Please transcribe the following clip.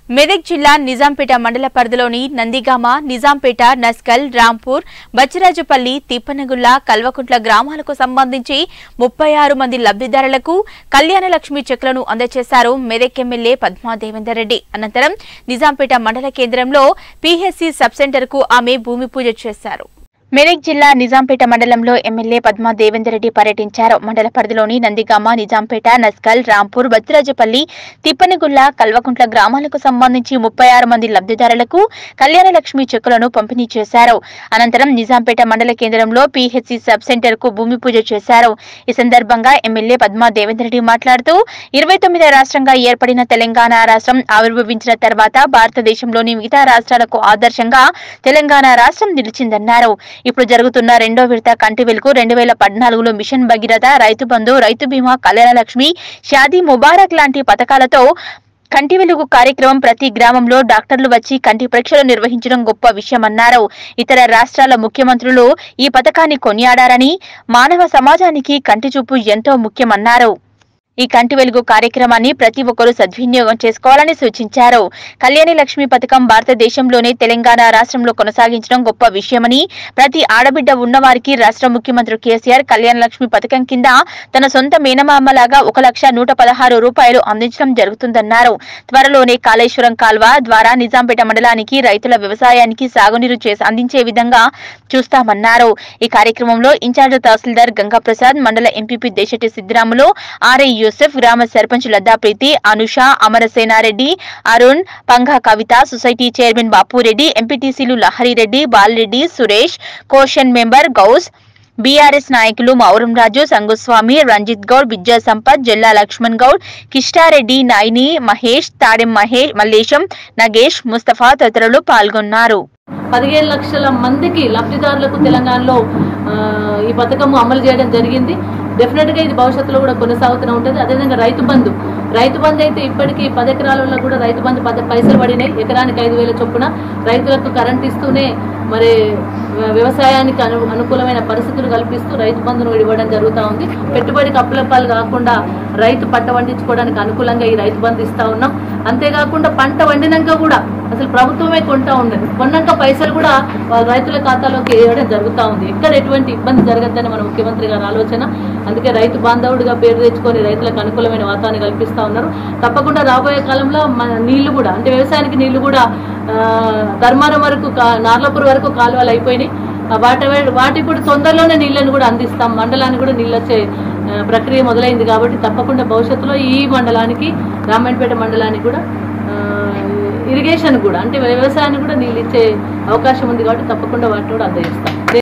మెదక్ జిల్లా నిజాంపేట మండల పరిధిలోని నందిగామ నిజాంపేట నస్కల్ రాంపూర్ బచ్చిరాజుపల్లి తిప్పనగుల్ల కల్వకుంట్ల గ్రామాలకు సంబంధించి ముప్పై ఆరు మంది లబ్ధిదారులకు కళ్యాణ లక్ష్మి చెక్కులను అందజేశారు మెదక్ ఎమ్మెల్యే పద్మా దేవేందర్ రెడ్డి అనంతరం నిజాంపేట మండల కేంద్రంలో పీహెచ్సీ సబ్ సెంటర్ కు ఆమె భూమి పూజ చేశారు మెదక్ జిల్లా నిజాంపేట మండలంలో ఎమ్మెల్యే పద్మా దేవేందర్ రెడ్డి పర్యటించారు మండల పరిధిలోని నందిగామ నిజాంపేట నస్కల్ రాంపూర్ బచ్చిరాజుపల్లి తిప్పనిగుల్ల కల్వకుంట్ల గ్రామాలకు సంబంధించి ముప్పై ఆరు మంది లబ్ధిదారులకు కళ్యాణ లక్ష్మి చెక్కులను పంపిణీ చేశారు అనంతరం నిజాంపేట మండల కేంద్రంలో పీహెచ్సీ సబ్ సెంటర్ కు భూమి పూజ చేశారు ఈ సందర్భంగా ఎమ్మెల్యే పద్మా దేవేందర్ రెడ్డి మాట్లాడుతూ ఇరవై తొమ్మిది రాష్ట్రంగా ఏర్పడిన తెలంగాణ రాష్ట్రం ఆవిర్భవించిన తర్వాత భారతదేశంలోని మిగతా రాష్ట్రాలకు ఆదర్శంగా తెలంగాణ రాష్ట్రం నిలిచిందన్నారు ఇప్పుడు జరుగుతున్న రెండో విడత కంటి వెలుగు రెండు వేల పద్నాలుగులో మిషన్ భగీరథ రైతు బంధు రైతు బీమా కళ్యాణ లక్ష్మి షాదీ ముబారక్ లాంటి పథకాలతో కంటి వెలుగు కార్యక్రమం ప్రతి గ్రామంలో డాక్టర్లు వచ్చి కంటి పరీక్షలు నిర్వహించడం గొప్ప విషయమన్నారు ఇతర రాష్ట్రాల ముఖ్యమంత్రులు ఈ పథకాన్ని కొనియాడారని మానవ సమాజానికి కంటి చూపు ఎంతో ముఖ్యమన్నారు ఈ కంటి వెలుగు కార్యక్రమాన్ని ప్రతి ఒక్కరూ సద్వినియోగం చేసుకోవాలని సూచించారు కళ్యాణి లక్ష్మి పథకం భారతదేశంలోనే తెలంగాణ రాష్ట్రంలో కొనసాగించడం గొప్ప విషయమని ప్రతి ఆడబిడ్డ ఉన్నవారికి రాష్ట్ర ముఖ్యమంత్రి కేసీఆర్ కళ్యాణ లక్ష్మి పథకం కింద తన సొంత మేనమామలాగా ఒక లక్ష నూట పదహారు రూపాయలు అందించడం జరుగుతుందన్నారు త్వరలోనే కాళేశ్వరం కాల్వ ద్వారా నిజాంపేట మండలానికి రైతుల వ్యవసాయానికి సాగునీరు చేసి అందించే విధంగా చూస్తామన్నారు ఈ కార్యక్రమంలో ఇన్ఛార్జ్ తహసీల్దార్ గంగాప్రసాద్ మండల ఎంపీపీ దేశెట్టి సిద్దిరాములు ఆర్ఐ యూసెఫ్ గ్రామ సర్పంచ్ లద్దా ప్రీతి అనుష అమరసేనారెడ్డి అరుణ్ పంగా కవిత సొసైటీ చైర్మన్ బాపురెడ్డి ఎంపీటీసీలు Lahari Reddy Bala Reddy Suresh co-option member Gous BRS నాయకులు మౌరం రాజు సంగుస్వామి రంజిత్ గౌడ్ విద్యా సంపత్ జల్లా లక్ష్మణ్ గౌడ్ కిష్టారెడ్డి నాయిని మహేష్ తాడెం మహేష్ మల్లేశం నగేష్ ముస్తఫా తదితరులు పాల్గొన్నారు పదిహేను లక్షల మందికి లబ్ధిదారులకు తెలంగాణలో ఆ, ఈ పథకం అమలు చేయడం జరిగింది డెఫినెట్గా ఇది భవిష్యత్తులో కూడా కొనసాగుతూనే ఉంటుంది అదేవిధంగా రైతు బంధు రైతు బంధు అయితే ఇప్పటికీ పది ఎకరాలలో కూడా రైతు బంధు పద పైసలు పడినాయి ఎకరానికి ఐదు వేల చొప్పున రైతులకు కరెంట్ ఇస్తూనే మరి వ్యవసాయానికి అను అనుకూలమైన పరిస్థితులు కల్పిస్తూ రైతు బంధును ఇవ్వడం జరుగుతూ ఉంది పెట్టుబడికి అప్పులప్పాలు కాకుండా రైతు పంట పండించుకోవడానికి అనుకూలంగా ఈ రైతు బంధు ఇస్తా ఉన్నాం అంతేకాకుండా పంట వండినాక కూడా అసలు ప్రభుత్వమే కొంటా ఉండదు కొన్నాక పైసలు కూడా వాళ్ళ రైతుల ఖాతాలోకి వేయడం జరుగుతూ ఉంది ఎక్కడ ఎటువంటి ఇబ్బంది జరగద్దని మన ముఖ్యమంత్రి గారి ఆలోచన అందుకే రైతు బాంధవుడిగా పేరు తెచ్చుకొని రైతులకు అనుకూలమైన వాతావరణం కల్పిస్తా ఉన్నారు తప్పకుండా రాబోయే కాలంలో మన నీళ్లు కూడా అంటే వ్యవసాయానికి నీళ్లు కూడా ఆ, ధర్మారం వరకు కా- నార్లపూర్ వరకు కాలువలు అయిపోయినాయి ఆ, వాటి వాటికి కూడా తొందరలోనే నీళ్లను కూడా అందిస్తాం మండలానికి కూడా నీళ్ళు వచ్చే ఆ, ప్రక్రియ మొదలైంది కాబట్టి తప్పకుండా భవిష్యత్తులో ఈ మండలానికి రామాయణపేట మండలానికి కూడా ఆ, ఇరిగేషన్ కూడా అంటే వ్యవసాయానికి కూడా నీళ్ళు ఇచ్చే అవకాశం ఉంది కాబట్టి తప్పకుండా వాటిని కూడా అందజేస్తాం